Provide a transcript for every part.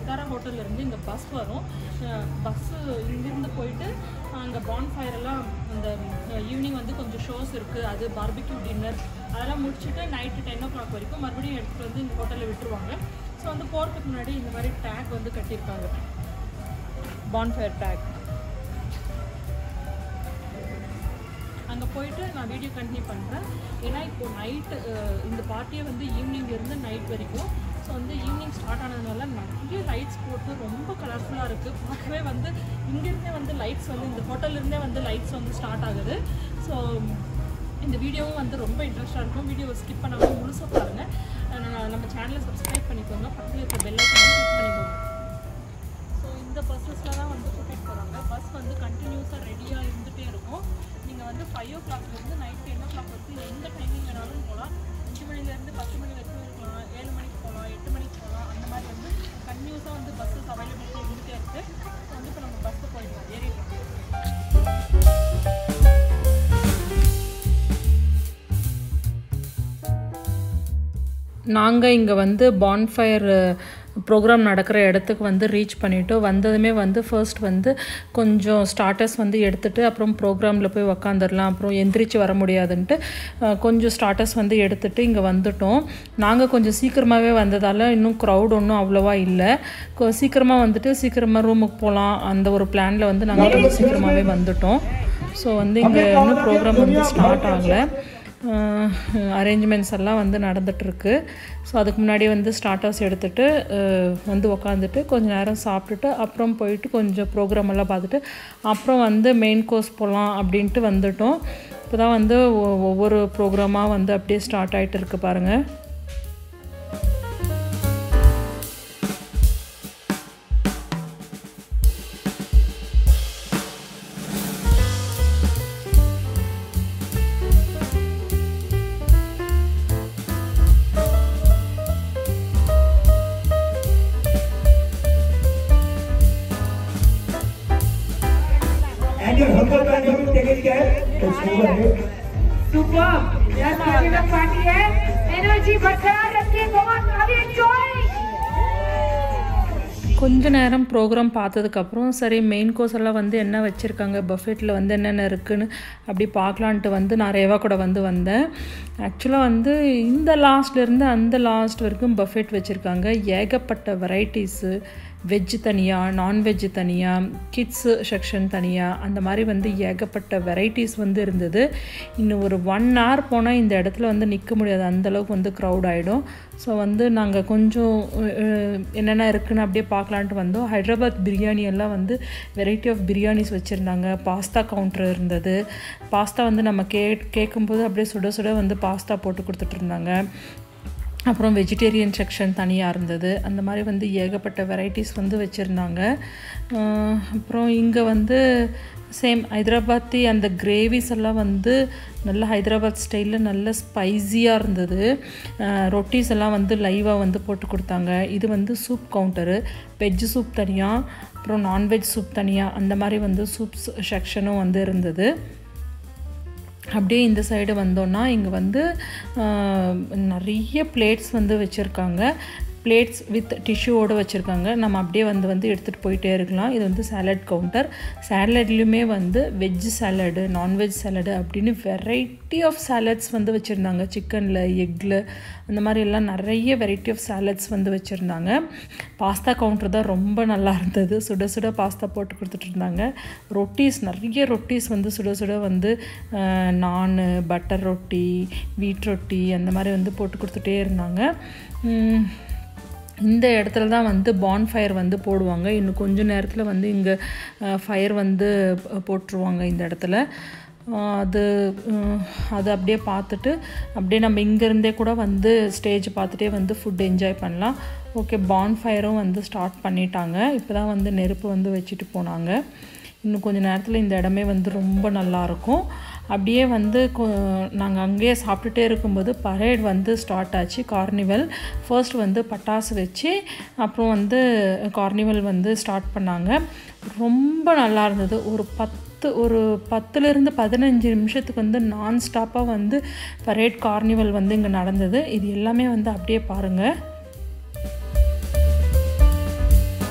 சித்தாரா ஹோட்டல்ல இருந்து இங்கே பஸ் வரும் பஸ்ஸு இங்கேருந்து போயிட்டு அங்கே பான் ஃபயர் எல்லாம் அந்த ஈவினிங் வந்து கொஞ்சம் ஷோஸ் இருக்குது அது பார்பிக்யூ டின்னர் அதெல்லாம் முடிச்சுட்டு நைட்டு டென் ஓ கிளாக் வரைக்கும் மறுபடியும் எடுத்துகிட்டு வந்து இந்த ஹோட்டலில் விட்டுருவாங்க ஸோ வந்து போகிறதுக்கு முன்னாடி இந்த மாதிரி டேக் வந்து கட்டியிருக்காங்க பான்ஃபயர் டேக் அங்கே போயிட்டு நான் வீடியோ கண்டினியூ பண்ணுறேன் ஏன்னா இப்போ நைட்டு இந்த பார்ட்டியை வந்து ஈவினிங் இருந்து நைட் வரைக்கும் ஸோ வந்து ஈவினிங் ஸ்டார்ட் ஆனதுனால நிறைய லைட்ஸ் போட்டு ரொம்ப கலர்ஃபுல்லாக இருக்குது பார்க்கவே வந்து இங்கேருந்தே வந்து லைட்ஸ் வந்து இந்த ஹோட்டல்லேருந்தே வந்து லைட்ஸ் வந்து ஸ்டார்ட் ஆகுது ஸோ இந்த வீடியோவும் வந்து ரொம்ப இன்ட்ரெஸ்டாக இருக்கும் வீடியோவை ஸ்கிப் பண்ணாமல் முழுசாக பாருங்கள் அஹ் நம்ம சேனலை சப்ஸ்கிரைப் பண்ணிக்கோங்க பக்கத்தில் இருக்க பெல் ஐக்கனை கிளிக் பண்ணிக்கோங்க ஸோ இந்த பஸ்ஸஸில் தான் வந்து கூட்டிகிட்டு போகிறாங்க பஸ் வந்து கண்டினியூஸாக ரெடியாக இருந்துகிட்டே இருக்கும் நீங்கள் வந்து ஃபைவ் ஓ கிளாக்லேருந்து நைட் டென் ஓ கிளாக் வரைக்கும் எந்த டைமிங் வேணாலும் போகலாம் அஞ்சு மணிலேருந்து பத்து மணி வரைக்கும் இருக்கலாம் ஏழு மணிக்கு போகலாம் எட்டு மணிக்கு போகலாம் அந்த மாதிரி வந்து கண்டினியூஸாக வந்து பஸ்ஸஸ் அவைலபிலிட்டி இருந்துகிட்டே இருக்குது ஸோ வந்து இப்போ நம்ம பஸ்ஸில் போயிடலாம் ஏறிடலாம் நாங்கள் இங்கே வந்து பான்ஃபயர் ப்ரோக்ராம் நடக்கிற இடத்துக்கு வந்து ரீச் பண்ணிவிட்டு வந்ததுமே வந்து ஃபர்ஸ்ட் வந்து கொஞ்சம் ஸ்டார்டர்ஸ் வந்து எடுத்துகிட்டு அப்புறம் ப்ரோக்ராமில் போய் உக்காந்துடலாம் அப்புறம் எந்திரிச்சு வர முடியாதுன்ட்டு அஹ், கொஞ்சம் ஸ்டார்டர்ஸ் வந்து எடுத்துகிட்டு இங்கே வந்துட்டோம் நாங்கள் கொஞ்சம் சீக்கிரமாகவே வந்ததால் இன்னும் க்ரௌட் ஒன்றும் அவ்வளோவா இல்லை கொ- சீக்கிரமாக வந்துட்டு சீக்கிரமாக ரூமுக்கு போகலாம் அந்த ஒரு பிளானில் வந்து நாங்கள் கொஞ்சம் சீக்கிரமாகவே வந்துட்டோம் ஸோ வந்து இங்கே இன்னும் ப்ரோக்ராம் வந்து ஸ்டார்ட் ஆகலை அரேஞ்ச்மெண்ட்ஸ் எல்லாம் வந்து நடந்துகிட்ருக்கு ஸோ அதுக்கு முன்னாடி வந்து ஸ்டார்டர்ஸ் எடுத்துகிட்டு வந்து உக்காந்துட்டு கொஞ்ச நேரம் சாப்பிட்டுட்டு அப்புறம் போயிட்டு கொஞ்சம் ப்ரோக்ராம் எல்லாம் பார்த்துட்டு அப்புறம் வந்து மெயின் கோர்ஸ் போகலாம் அப்படின்ட்டு வந்துட்டோம் இப்போ தான் வந்து ஒ- ஒவ்வொரு ப்ரோக்ராமாக வந்து அப்படியே ஸ்டார்ட் ஆகிட்டு இருக்கு பாருங்கள் And your humble man will be taken care. It's over here. Super yes में पार्टी है एनर्जी बरकरार रखिए बहुत आगे एंजॉय கொஞ்ச நேரம் ப்ரோக்ராம் பார்த்ததுக்கப்புறம் சரி மெயின் கோர்ஸ் எல்லாம் வந்து என்ன வச்சுருக்காங்க பஃபெட்டில் வந்து என்னென்ன இருக்குன்னு அப்படி பார்க்கலான்ட்டு வந்து நான் ரேவா கூட வந்து வந்தேன் ஆக்சுவலாக வந்து இந்த லாஸ்ட்லேருந்து அந்த லாஸ்ட் வரைக்கும் பஃபெட் வச்சுருக்காங்க ஏகப்பட்ட வெரைட்டிஸு வெஜ் தனியாக நான்வெஜ் தனியாக கிட்ஸு செக்ஷன் தனியாக அந்த மாதிரி வந்து ஏகப்பட்ட வெரைட்டிஸ் வந்து இருந்தது இன்னும் ஒரு ஒன் hour போனால் இந்த இடத்துல வந்து நிற்க முடியாது அந்தளவுக்கு வந்து க்ரௌட் ஆகிடும் ஸோ வந்து நாங்கள் கொஞ்சம் அஹ், என்னென்ன இருக்குன்னு அப்படியே பார்க்கலான்ட்டு வந்தோம் ஹைதராபாத் பிரியாணி எல்லாம் வந்து வெரைட்டி ஆஃப் பிரியாணிஸ் வச்சுருந்தாங்க பாஸ்தா கவுண்டர் இருந்தது பாஸ்தா வந்து நம்ம கே கேட்கும்போது அப்படியே சுட சுட வந்து பாஸ்தா போட்டு கொடுத்துட்டு இருந்தாங்க அப்புறம் வெஜிடேரியன் செக்ஷன் தனியாக இருந்தது அந்த மாதிரி வந்து ஏகப்பட்ட வெரைட்டிஸ் வந்து வச்சுருந்தாங்க அப்புறம் இங்கே வந்து சேம் ஹைதராபாத்தி அந்த கிரேவிஸ் எல்லாம் வந்து நல்ல ஹைதராபாத் ஸ்டைலில் நல்ல ஸ்பைஸியாக இருந்தது ரொட்டீஸ் எல்லாம் வந்து லைவாக வந்து போட்டு கொடுத்தாங்க இது வந்து சூப் கவுண்டரு வெஜ் சூப் தனியாக அப்புறம் நான்வெஜ் சூப் தனியாக அந்த மாதிரி வந்து சூப்ஸ் செக்ஷனும் வந்து இருந்தது அப்படியே இந்த சைடு வந்தோன்னா இங்கே வந்து ஆஹ், நிறைய பிளேட்ஸ் வந்து வச்சுருக்காங்க பிளேட்ஸ் வித் டிஷ்யூவோடு வச்சுருக்காங்க நம்ம அப்படியே வந்து வந்து எடுத்துகிட்டு போயிட்டே இருக்கலாம் இது வந்து சாலட் கவுண்டர் சாலட்லேயுமே வந்து வெஜ் சாலடு நான்வெஜ் சாலடு அப்படின்னு வெரைட்டி ஆஃப் சாலட்ஸ் வந்து வச்சுருந்தாங்க சிக்கனில் எக்கில் அந்த மாதிரி எல்லாம் நிறைய வெரைட்டி ஆஃப் சாலட்ஸ் வந்து வச்சுருந்தாங்க பாஸ்தா கவுண்டர் தான் ரொம்ப நல்லா இருந்தது சுட சுட பாஸ்தா போட்டு கொடுத்துட்டு இருந்தாங்க ரொட்டீஸ் நிறைய ரொட்டீஸ் வந்து சுட சுட வந்து நான் பட்டர் ரொட்டி வீட் ரொட்டி அந்த மாதிரி வந்து போட்டு கொடுத்துட்டே இருந்தாங்க உம், இந்த இடத்துல தான் வந்து பான் ஃபயர் வந்து போடுவாங்க இன்னும் கொஞ்ச நேரத்தில் வந்து இங்கே ஃபயர் வந்து ப- போட்டுருவாங்க இந்த இடத்துல அஹ் அது அஹ் அது அப்படியே பார்த்துட்டு அப்படியே நம்ம இங்கேருந்தே கூட வந்து ஸ்டேஜ் பார்த்துட்டே வந்து ஃபுட் என்ஜாய் பண்ணலாம் ஓகே பான் ஃபயரும் வந்து ஸ்டார்ட் பண்ணிட்டாங்க இப்போ தான் வந்து நெருப்பு வந்து வச்சுட்டு போனாங்க இன்னும் கொஞ்ச நேரத்தில் இந்த இடமே வந்து ரொம்ப நல்லாயிருக்கும் அப்படியே வந்து நாங்கள் அங்கேயே சாப்பிட்டுட்டே இருக்கும்போது பரேட் வந்து ஸ்டார்ட் ஆச்சு கார்னிவல் ஃபர்ஸ்ட் வந்து பட்டாசு வச்சு அப்புறம் வந்து கார்னிவல் வந்து ஸ்டார்ட் பண்ணாங்க ரொம்ப நல்லா இருந்தது ஒரு பத்து ஒரு பத்துலேருந்து பதினஞ்சு நிமிஷத்துக்கு வந்து நான் ஸ்டாப்பாக வந்து பரேட் கார்னிவல் வந்து இங்கே நடந்தது இது எல்லாமே வந்து அப்படியே பாருங்கள்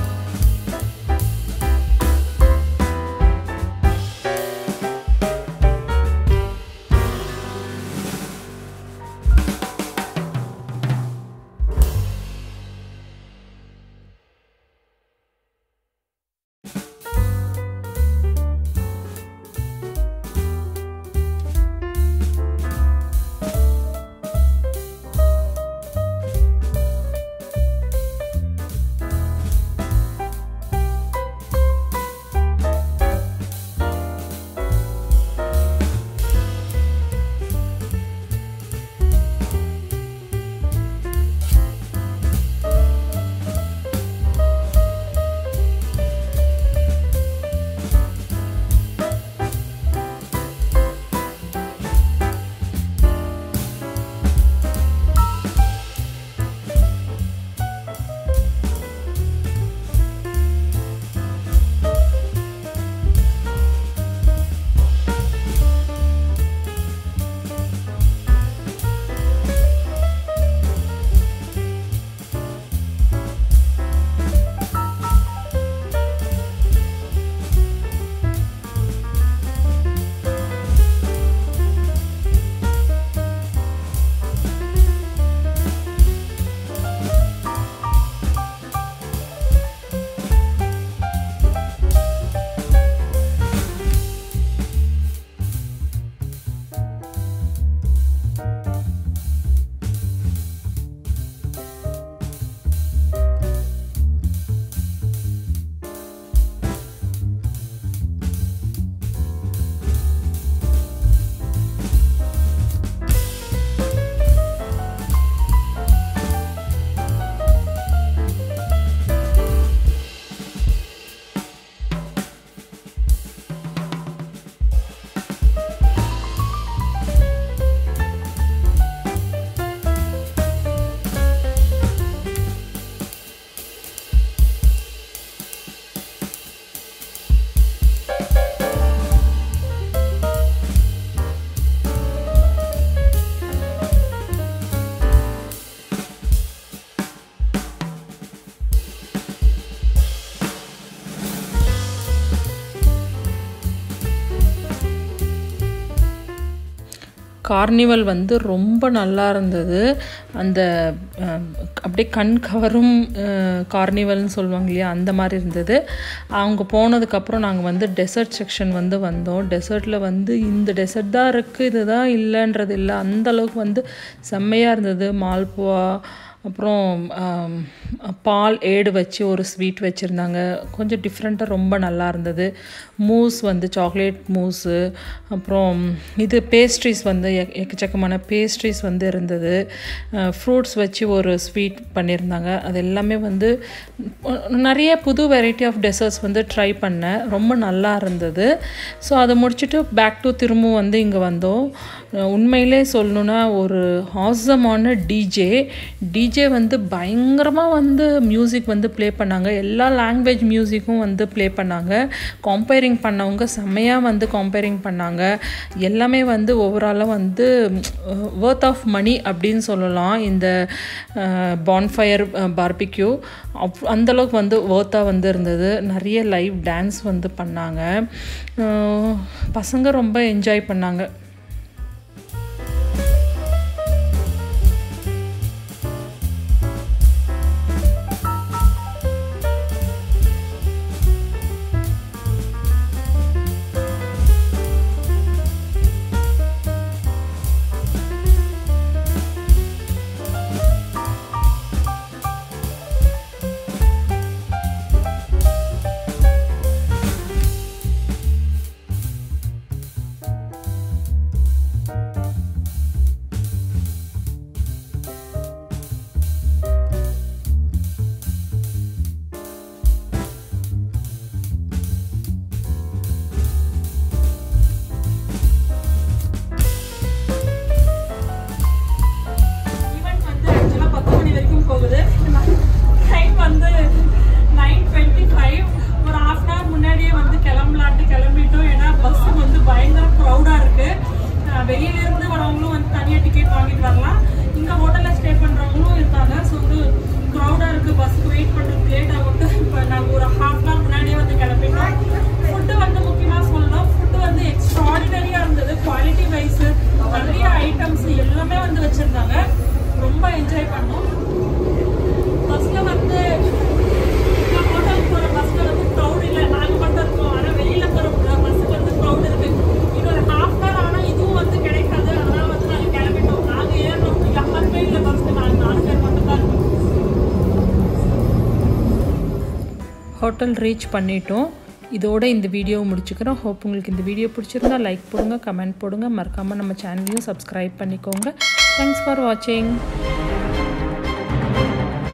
கார்னிவல் வந்து ரொம்ப நல்லா இருந்தது அந்த அஹ், அப்படியே கண் கவரும் கார்னிவல்னு சொல்லுவாங்க இல்லையா அந்த மாதிரி இருந்தது அவங்க போனதுக்கப்புறம் நாங்கள் வந்து டெசர்ட் செக்ஷன் வந்து வந்தோம் டெசர்ட்டில் வந்து இந்த டெசர்ட் தான் இருக்குது இதுதான் இல்லைன்றது இல்லை அந்த அளவுக்கு வந்து செம்மையாக இருந்தது மால்புவா அப்புறம் ஆம், பால் ஏடு வச்சு ஒரு ஸ்வீட் வச்சுருந்தாங்க கொஞ்சம் டிஃப்ரெண்ட்டாக ரொம்ப நல்லா இருந்தது மூஸ் வந்து சாக்லேட் மூஸு அப்புறம் இது பேஸ்ட்ரிஸ் வந்து எக்- எக்கச்சக்கமான பேஸ்ட்ரிஸ் வந்து இருந்தது ஃப்ரூட்ஸ் வச்சு ஒரு ஸ்வீட் பண்ணியிருந்தாங்க அது எல்லாமே வந்து அஹ், நிறைய புது வெரைட்டி ஆஃப் டெசர்ட்ஸ் வந்து ட்ரை பண்ணேன் ரொம்ப நல்லா இருந்தது ஸோ அதை முடிச்சுட்டு பேக் டு திரும்பவும் வந்து இங்கே வந்தோம் அஹ், உண்மையிலே சொல்லணுன்னா ஒரு ஆசமான டிஜே டிஜே வந்து பயங்கரமாக வந்து மியூசிக் வந்து ப்ளே பண்ணாங்க எல்லா லாங்குவேஜ் மியூசிக்கும் வந்து ப்ளே பண்ணாங்க கம்பேரிங் பண்ணவங்க செம்மையாக வந்து கம்பேரிங் பண்ணாங்க எல்லாமே வந்து ஓவராலாக வந்து வேர்த் ஆஃப் மணி அப்படின்னு சொல்லலாம் இந்த பான்ஃபயர் பார்பிக்யூ அப் அந்தளவுக்கு வந்து வேர்த்தாக வந்து இருந்தது நிறைய லைவ் டான்ஸ் வந்து பண்ணாங்க அஹ் பசங்க ரொம்ப என்ஜாய் பண்ணாங்க ஈவெண்ட் வந்து ஆக்சுவலாக பத்து மணி வரைக்கும் போகுது டைம் வந்து நைன் டுவெண்ட்டி ஃபைவ் ஒரு ஹாஃப் அன் ஹவர் முன்னாடியே வந்து கிளம்பலான்ட்டு கிளம்பிட்டோம் ஏன்னா பஸ் வந்து பயங்கர க்ரௌடாக இருக்கு அஹ் வெளியில இருந்து வரவங்களும் வந்து தனியாக டிக்கெட் வாங்கிட்டு வரலாம் இங்கே ஹோட்டலில் ஸ்டே பண்ணுறவங்களும் இருக்காங்க ஸோ வந்து க்ரௌடாக இருக்குது பஸ்ஸுக்கு வெயிட் பண்ணுறதுக்கு லேட் ஆகும்ட்டு இப்போ நாங்கள் ஒரு ஹாஃப் அன் ஹவர் முன்னாடியே வந்து கிளம்பிட்டோம் ஃபுட்டு வந்து முக்கியமாக சொல்லணும் ஃபுட்டு வந்து எக்ஸ்ட்ராடினரியாக இருந்தது குவாலிட்டி வைஸ் நிறைய ஐட்டம்ஸ் எல்லாமே வந்து வச்சுருந்தாங்க ரொம்ப என்ஜாய் பண்ணோம் பஸ்ஸில் வந்து இந்த ஹோட்டலுக்கு போகிற பஸ்ஸில் வந்து க்ரௌட் இல்லை நாங்கள் மட்டும் இருக்கோம் ஆனால் வெளியில் போகிற பஸ்ஸுக்கு வந்து க்ரௌட் இருக்கு இன்னொரு ஹாஃப் அன் ஹவர் ஆனால் இதுவும் வந்து கிடைக்காது அதனால வந்து நாங்கள் கிளம்பிட்டோம் நாங்கள் ஏறணும் யாருமே இல்லை பஸ்ஸுக்கு நாங்கள் நாலு பேர் மட்டும் தான் இருக்கோம் ஹோட்டல் ரீச் பண்ணிட்டோம் இதோட இந்த வீடியோவை முடிச்சுக்கிறோம் ஹோப் உங்களுக்கு இந்த வீடியோ பிடிச்சிருந்தா லைக் போடுங்க கமெண்ட் போடுங்க மறக்காமல் நம்ம சேனலையும் சப்ஸ்கிரைப் பண்ணிக்கோங்க தேங்க்ஸ் ஃபார் வாட்சிங்